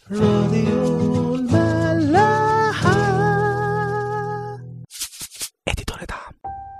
راديو الملاحة اديتور دعم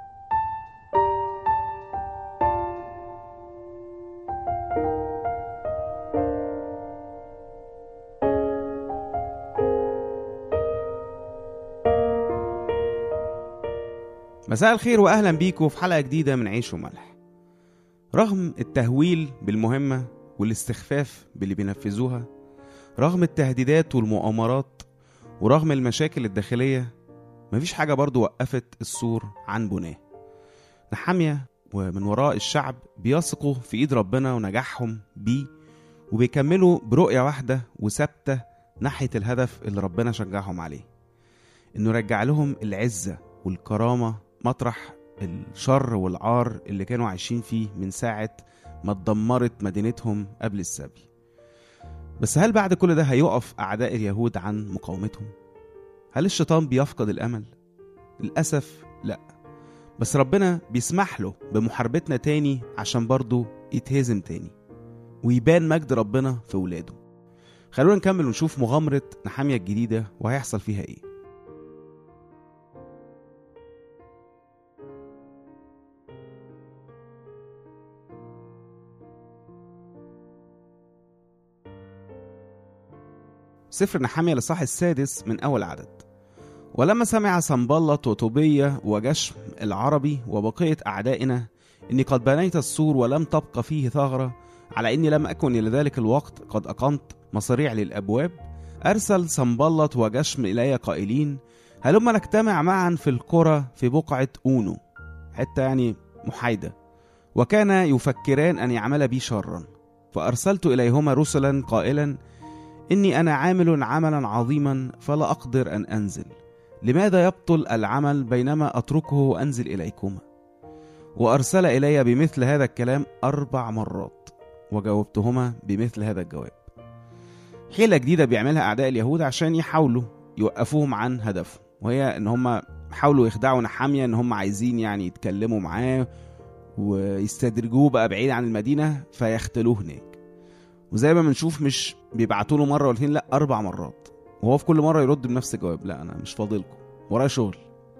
مساء الخير واهلا بيكم في حلقه جديده من عيش وملح رغم التهويل بالمهمه والاستخفاف باللي بينفذوها رغم التهديدات والمؤامرات ورغم المشاكل الداخليه مفيش حاجه برضو وقفت السور عن بناه نحاميه ومن وراء الشعب بيثقوا في ايد ربنا ونجاحهم بيه وبيكملوا برؤيه واحده وثابته ناحيه الهدف اللي ربنا شجعهم عليه انه يرجع لهم العزه والكرامه مطرح الشر والعار اللي كانوا عايشين فيه من ساعه ما اتدمرت مدينتهم قبل السبي بس هل بعد كل ده هيقف اعداء اليهود عن مقاومتهم هل الشيطان بيفقد الامل للاسف لا بس ربنا بيسمح له بمحاربتنا تاني عشان برضه يتهزم تاني ويبان مجد ربنا في ولاده خلونا نكمل ونشوف مغامرة نحامية الجديدة وهيحصل فيها ايه سفر نحامية للصح السادس من أول عدد ولما سمع سنبلط وطوبية وجشم العربي وبقية أعدائنا إني قد بنيت السور ولم تبقى فيه ثغرة على إني لم أكن إلى ذلك الوقت قد أقمت مصاريع للأبواب أرسل سنبلط وجشم إلي قائلين هلما نجتمع معا في القرى في بقعة أونو حتى يعني محايدة وكان يفكران أن يعمل بي شرا فأرسلت إليهما رسلا قائلا إني أنا عامل عملا عظيما فلا أقدر أن أنزل لماذا يبطل العمل بينما أتركه وأنزل إليكما وأرسل إلي بمثل هذا الكلام أربع مرات وجاوبتهما بمثل هذا الجواب حيلة جديدة بيعملها أعداء اليهود عشان يحاولوا يوقفوهم عن هدفهم وهي إن هم حاولوا يخدعوا نحامية إن هم عايزين يعني يتكلموا معاه ويستدرجوه بقى بعيد عن المدينة فيختلوه هناك وزي ما بنشوف مش بيبعتوا له مره ولا اتنين لا اربع مرات وهو في كل مره يرد بنفس الجواب لا انا مش فاضلكم ورايا شغل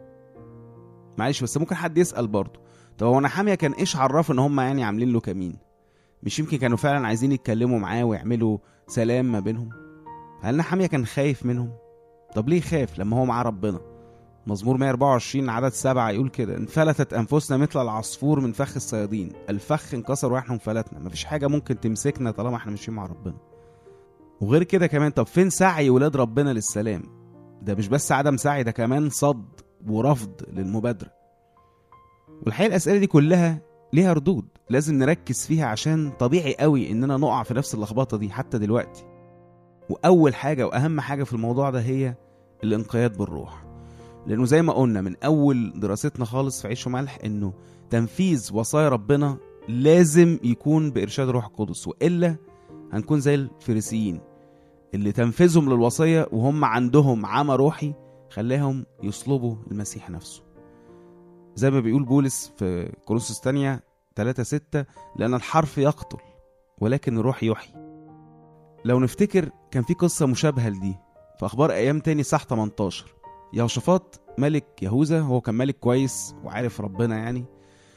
معلش بس ممكن حد يسال برضه طب هو نحاميه كان ايش عرفه ان هم يعني عاملين له كمين مش يمكن كانوا فعلا عايزين يتكلموا معاه ويعملوا سلام ما بينهم هل نحاميه كان خايف منهم طب ليه خاف لما هو معاه ربنا مزمور 124 عدد سبعة يقول كده انفلتت أنفسنا مثل العصفور من فخ الصيادين الفخ انكسر واحنا انفلتنا مفيش حاجة ممكن تمسكنا طالما احنا ماشيين مع ربنا وغير كده كمان طب فين سعي ولاد ربنا للسلام ده مش بس عدم سعي ده كمان صد ورفض للمبادرة والحقيقة الأسئلة دي كلها ليها ردود لازم نركز فيها عشان طبيعي قوي إننا نقع في نفس اللخبطة دي حتى دلوقتي وأول حاجة وأهم حاجة في الموضوع ده هي الانقياد بالروح لانه زي ما قلنا من اول دراستنا خالص في عيش وملح انه تنفيذ وصايا ربنا لازم يكون بارشاد روح القدس والا هنكون زي الفريسيين اللي تنفيذهم للوصيه وهم عندهم عمى روحي خلاهم يصلبوا المسيح نفسه زي ما بيقول بولس في كورنثوس الثانية 3 6 لأن الحرف يقتل ولكن الروح يحيي لو نفتكر كان في قصة مشابهة لدي في أخبار أيام تاني صح 18 يهوشافاط ملك يهوذا هو كان ملك كويس وعارف ربنا يعني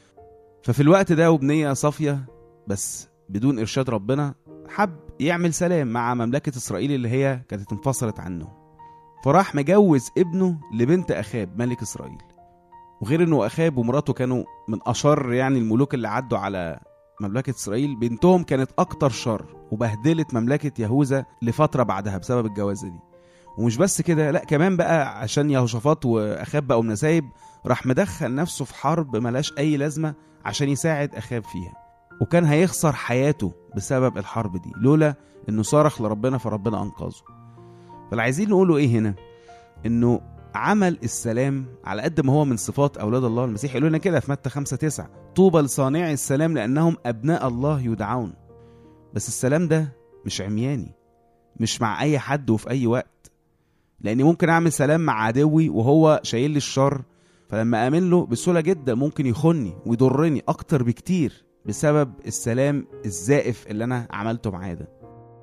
ففي الوقت ده وبنية صافية بس بدون إرشاد ربنا حب يعمل سلام مع مملكة إسرائيل اللي هي كانت انفصلت عنه فراح مجوز ابنه لبنت أخاب ملك إسرائيل وغير إنه أخاب ومراته كانوا من أشر يعني الملوك اللي عدوا على مملكة إسرائيل بنتهم كانت أكتر شر وبهدلت مملكة يهوذا لفترة بعدها بسبب الجوازة دي ومش بس كده لا كمان بقى عشان يهوشافاط واخاب بقوا مناسايب راح مدخل نفسه في حرب ملاش اي لازمه عشان يساعد اخاب فيها وكان هيخسر حياته بسبب الحرب دي لولا انه صرخ لربنا فربنا انقذه فاللي عايزين نقوله ايه هنا انه عمل السلام على قد ما هو من صفات اولاد الله المسيح يقول لنا كده في متى 5 9 طوبى لصانعي السلام لانهم ابناء الله يدعون بس السلام ده مش عمياني مش مع اي حد وفي اي وقت لاني ممكن اعمل سلام مع عدوي وهو شايل لي الشر فلما امن له بسهوله جدا ممكن يخني ويضرني اكتر بكتير بسبب السلام الزائف اللي انا عملته معاه ده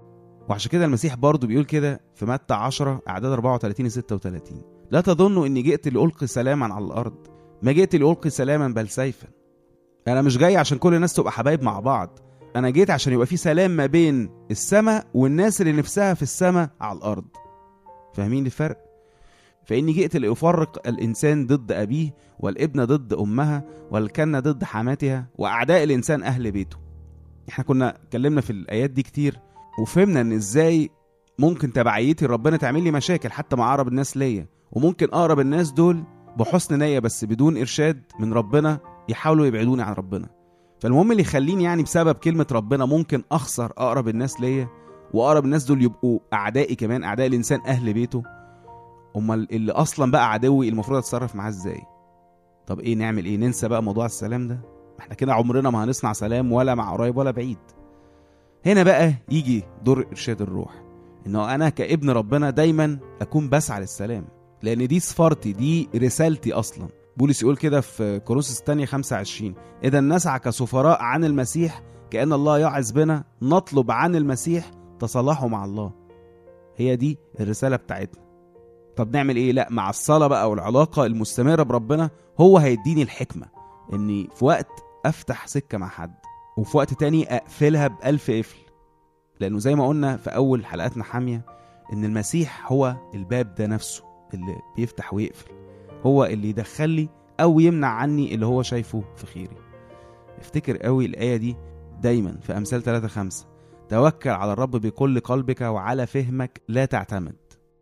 وعشان كده المسيح برضه بيقول كده في متى 10 اعداد 34 ل 36 لا تظنوا اني جئت لالقي سلاما على الارض ما جئت لالقي سلاما بل سيفا انا مش جاي عشان كل الناس تبقى حبايب مع بعض انا جيت عشان يبقى في سلام ما بين السماء والناس اللي نفسها في السماء على الارض فاهمين الفرق فاني جئت لافرق الانسان ضد ابيه والابن ضد امها والكنه ضد حماتها واعداء الانسان اهل بيته احنا كنا اتكلمنا في الايات دي كتير وفهمنا ان ازاي ممكن تبعيتي ربنا تعمل لي مشاكل حتى مع اقرب الناس ليا وممكن اقرب الناس دول بحسن نيه بس بدون ارشاد من ربنا يحاولوا يبعدوني عن ربنا فالمهم اللي يخليني يعني بسبب كلمه ربنا ممكن اخسر اقرب الناس ليا واقرب الناس دول يبقوا اعدائي كمان اعداء الانسان اهل بيته امال اللي اصلا بقى عدوي المفروض اتصرف معاه ازاي طب ايه نعمل ايه ننسى بقى موضوع السلام ده احنا كده عمرنا ما هنصنع سلام ولا مع قريب ولا بعيد هنا بقى يجي دور ارشاد الروح انه انا كابن ربنا دايما اكون بسعى للسلام لان دي سفارتي دي رسالتي اصلا بولس يقول كده في كورنثوس الثانية 25 إذا نسعى كسفراء عن المسيح كأن الله يعز بنا نطلب عن المسيح تصالحه مع الله هي دي الرسالة بتاعتنا طب نعمل ايه لا مع الصلاة بقى والعلاقة المستمرة بربنا هو هيديني الحكمة اني في وقت افتح سكة مع حد وفي وقت تاني اقفلها بألف قفل لانه زي ما قلنا في اول حلقاتنا حامية ان المسيح هو الباب ده نفسه اللي بيفتح ويقفل هو اللي يدخل لي او يمنع عني اللي هو شايفه في خيري افتكر قوي الآية دي دايما في أمثال 3 5 توكل على الرب بكل قلبك وعلى فهمك لا تعتمد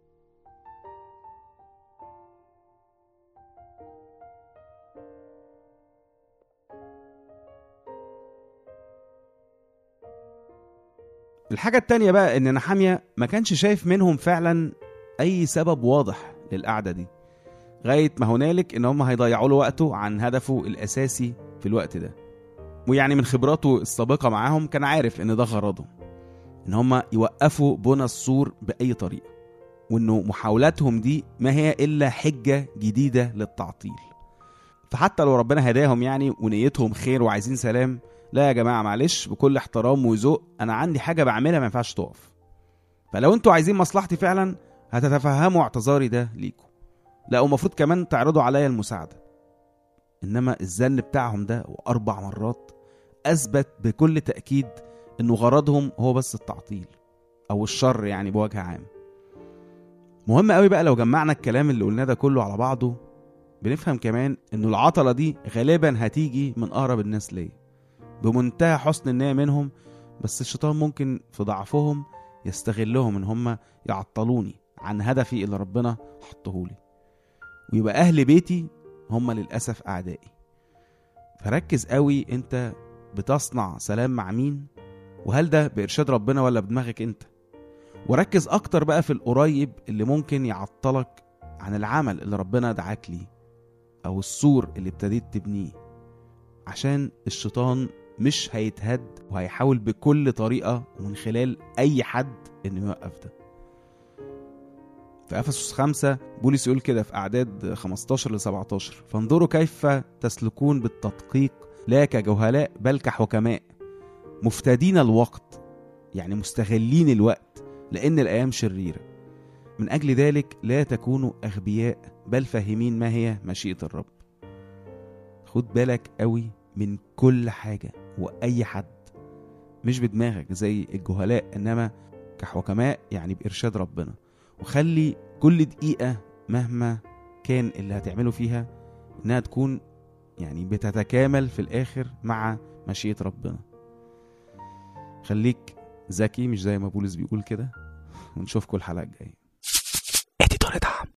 الحاجة التانية بقى إن نحامية ما كانش شايف منهم فعلا أي سبب واضح للقعدة دي لغاية ما هنالك إن هم هيضيعوا له وقته عن هدفه الأساسي في الوقت ده ويعني من خبراته السابقة معاهم كان عارف إن ده غرضهم إن هم يوقفوا بنى السور بأي طريقة وإنه محاولاتهم دي ما هي إلا حجة جديدة للتعطيل فحتى لو ربنا هداهم يعني ونيتهم خير وعايزين سلام لا يا جماعة معلش بكل احترام وذوق أنا عندي حاجة بعملها ما ينفعش تقف فلو انتوا عايزين مصلحتي فعلا هتتفهموا اعتذاري ده ليكم لا ومفروض كمان تعرضوا عليا المساعدة إنما الزن بتاعهم ده وأربع مرات أثبت بكل تأكيد إنه غرضهم هو بس التعطيل أو الشر يعني بوجه عام مهم قوي بقى لو جمعنا الكلام اللي قلناه ده كله على بعضه بنفهم كمان إنه العطلة دي غالبا هتيجي من أقرب الناس ليا بمنتهى حسن النية منهم بس الشيطان ممكن في ضعفهم يستغلهم إن هم يعطلوني عن هدفي اللي ربنا حطهولي ويبقى أهل بيتي هم للأسف أعدائي فركز قوي أنت بتصنع سلام مع مين وهل ده بإرشاد ربنا ولا بدماغك أنت وركز أكتر بقى في القريب اللي ممكن يعطلك عن العمل اللي ربنا دعاك ليه أو السور اللي ابتديت تبنيه عشان الشيطان مش هيتهد وهيحاول بكل طريقة ومن خلال أي حد إنه يوقف ده في افسس 5 بولس يقول كده في اعداد 15 ل 17 فانظروا كيف تسلكون بالتدقيق لا كجهلاء بل كحكماء مفتدين الوقت يعني مستغلين الوقت لان الايام شريره من اجل ذلك لا تكونوا اغبياء بل فاهمين ما هي مشيئه الرب خد بالك قوي من كل حاجه واي حد مش بدماغك زي الجهلاء انما كحكماء يعني بارشاد ربنا وخلي كل دقيقة مهما كان اللي هتعمله فيها انها تكون يعني بتتكامل في الاخر مع مشيئة ربنا خليك ذكي مش زي ما بولس بيقول كده ونشوفكم الحلقة الجاية اديتور دعم